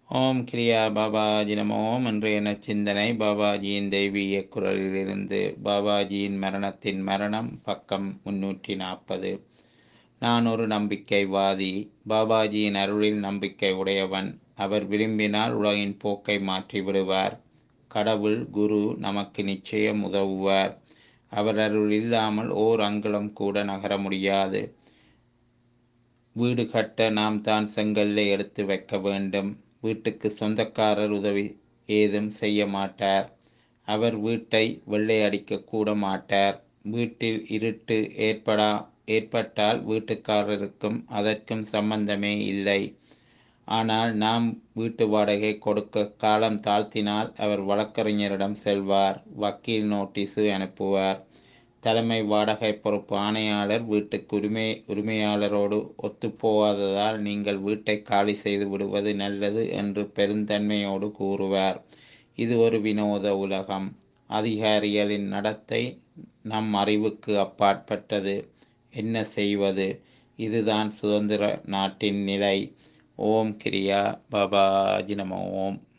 ஓம் கிரியா பாபாஜி நம ஓம் இன்றைய நச்சிந்தனை பாபாஜியின் தெய்வீக குரலிலிருந்து பாபாஜியின் மரணத்தின் மரணம் பக்கம் முன்னூற்றி நாற்பது நான் ஒரு நம்பிக்கைவாதி பாபாஜியின் அருளில் நம்பிக்கை உடையவன் அவர் விரும்பினால் உலகின் போக்கை மாற்றி விடுவார் கடவுள் குரு நமக்கு நிச்சயம் உதவுவார் அவர் அருள் இல்லாமல் ஓர் அங்குலம் கூட நகர முடியாது வீடு கட்ட நாம் தான் செங்கல்லை எடுத்து வைக்க வேண்டும் வீட்டுக்கு சொந்தக்காரர் உதவி ஏதும் செய்ய மாட்டார் அவர் வீட்டை வெள்ளை அடிக்க கூட மாட்டார் வீட்டில் இருட்டு ஏற்படா ஏற்பட்டால் வீட்டுக்காரருக்கும் அதற்கும் சம்பந்தமே இல்லை ஆனால் நாம் வீட்டு வாடகை கொடுக்க காலம் தாழ்த்தினால் அவர் வழக்கறிஞரிடம் செல்வார் வக்கீல் நோட்டீஸு அனுப்புவார் தலைமை வாடகை பொறுப்பு ஆணையாளர் வீட்டுக்கு உரிமை உரிமையாளரோடு ஒத்துப்போவாததால் நீங்கள் வீட்டை காலி செய்து விடுவது நல்லது என்று பெருந்தன்மையோடு கூறுவார் இது ஒரு வினோத உலகம் அதிகாரிகளின் நடத்தை நம் அறிவுக்கு அப்பாற்பட்டது என்ன செய்வது இதுதான் சுதந்திர நாட்டின் நிலை ஓம் கிரியா பாபாஜி நம ஓம்